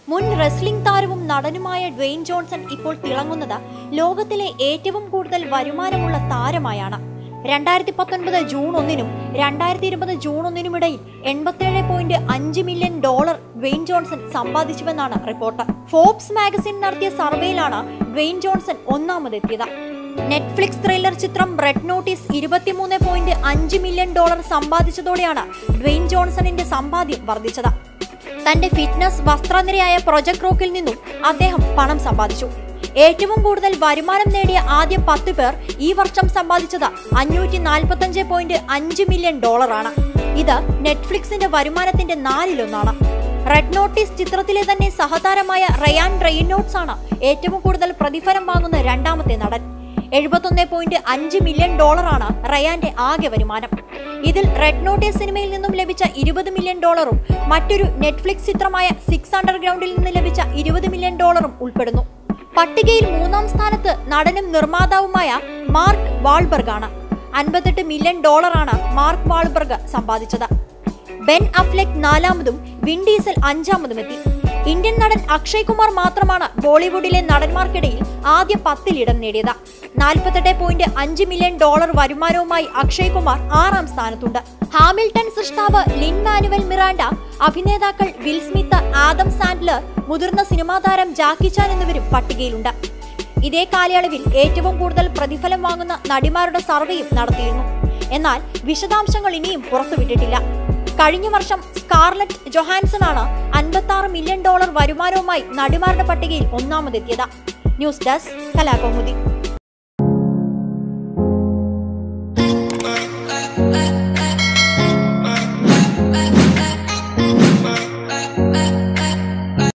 മുൻ റെസ്ലിംഗ് താരവും നടനുമായ ഡ്വെയിൻ ജോൺസൺ ഇപ്പോൾ തിളങ്ങുന്നത് ലോകത്തിലെ ഏറ്റവും കൂടുതൽ വരുമാനമുള്ള താരമായാണ് രണ്ടായിരത്തി പത്തൊൻപത് ജൂൺ ഒന്നിനും രണ്ടായിരത്തി ഇരുപത് ജൂൺ ഒന്നിനും ഇടയിൽ എൺപത്തേഴ് പോയിന്റ് അഞ്ച് മില്യൺ ഡോളർ ഡ്വെയിൻ ജോൺസൺ സമ്പാദിച്ചുവെന്നാണ് റിപ്പോർട്ട് ഫോബ്സ് മാഗസിൻ നടത്തിയ സർവേയിലാണ് ഡ്വെയിൻ ജോൺസൺ ഒന്നാമതെത്തിയത് നെറ്റ്ഫ്ലിക്സ് ത്രില്ലർ ചിത്രം റെഡ് നോട്ടീസ് ഇരുപത്തിമൂന്ന് പോയിന്റ് അഞ്ച് മില്യൺ ഡോളർ സമ്പാദിച്ചതോടെയാണ് ഡ്വെയിൻ ജോൺസണിന്റെ സമ്പാദ്യം വർദ്ധിച്ചത് തന്റെ ഫിറ്റ്നസ് വസ്ത്രനിരയായ പ്രൊജക്ട് റോക്കിൽ നിന്നും അദ്ദേഹം പണം സമ്പാദിച്ചു ഏറ്റവും കൂടുതൽ വരുമാനം നേടിയ ആദ്യ പത്ത് പേർ ഈ വർഷം സമ്പാദിച്ചത് അഞ്ഞൂറ്റി നാൽപ്പത്തഞ്ച് പോയിന്റ് അഞ്ച് മില്യൺ ഡോളറാണ് ഇത് നെറ്റ്ഫ്ലിക്സിന്റെ വരുമാനത്തിന്റെ നാലിലൊന്നാണ് റെഡ് നോട്ടീസ് ചിത്രത്തിലെ തന്നെ സഹതാരമായ റയാൻ റെയിനോട്ട്സ് ആണ് ഏറ്റവും കൂടുതൽ പ്രതിഫലം വാങ്ങുന്ന രണ്ടാമത്തെ നടൻ എഴുപത്തൊന്ന് പോയിന്റ് അഞ്ച് മില്യൺ ഡോളറാണ് റയാന്റെ ആകെ വരുമാനം ഇതിൽ റെഡ് നോട്ടീസ് സിനിമയിൽ നിന്നും ലഭിച്ച ഇരുപത് മില്യൺ ഡോളറും മറ്റൊരു നെറ്റ്ഫ്ലിക്സ് ചിത്രമായ സിക്സ് അണ്ടർഗ്രൗണ്ടിൽ നിന്ന് ലഭിച്ച ഇരുപത് മില്യൺ ഡോളറും ഉൾപ്പെടുന്നു പട്ടികയിൽ മൂന്നാം സ്ഥാനത്ത് നടനും നിർമ്മാതാവുമായ മാർക്ക് വാൾബർഗ് ആണ് അൻപത്തെട്ട് മില്യൺ ഡോളറാണ് മാർക്ക് വാൾബർഗ് സമ്പാദിച്ചത് ബെൻ അഫ്ലെക് നാലാമതും വിൻ ഡീസൽ അഞ്ചാമതും എത്തി ഇന്ത്യൻ നടൻ അക്ഷയ് കുമാർ മാത്രമാണ് ബോളിവുഡിലെ നടന്മാർക്കിടയിൽ ആദ്യ പത്തിൽ ഇടം നേടിയത് നാൽപ്പത്തെട്ട് പോയിന്റ് അഞ്ച് മില്യൺ ഡോളർ വരുമാനവുമായി അക്ഷയ് കുമാർ ആറാം സ്ഥാനത്തുണ്ട് ഹാമിൽട്ടൺ സൃഷ്ടാവ് ലിൻ മാനുവൽ മിറാണ്ട അഭിനേതാക്കൾ വിൽ സ്മിത്ത് ആദം സാൻഡ്ലർ മുതിർന്ന സിനിമാ താരം ജാക്കി ചാൻ എന്നിവരും പട്ടികയിലുണ്ട് ഇതേ കാലയളവിൽ ഏറ്റവും കൂടുതൽ പ്രതിഫലം വാങ്ങുന്ന നടിമാരുടെ സർവേയും നടത്തിയിരുന്നു എന്നാൽ വിശദാംശങ്ങൾ ഇനിയും പുറത്തുവിട്ടിട്ടില്ല കഴിഞ്ഞ വർഷം സ്കാർലറ്റ് ജൊഹാൻസൺ ആണ് അൻപത്തി ആറ് മില്യൺ ഡോളർ വരുമാനവുമായി നടിമാരുടെ പട്ടികയിൽ ഒന്നാമതെത്തിയത് ന്യൂസ് ഡെസ്ക് കലാകൗമുദി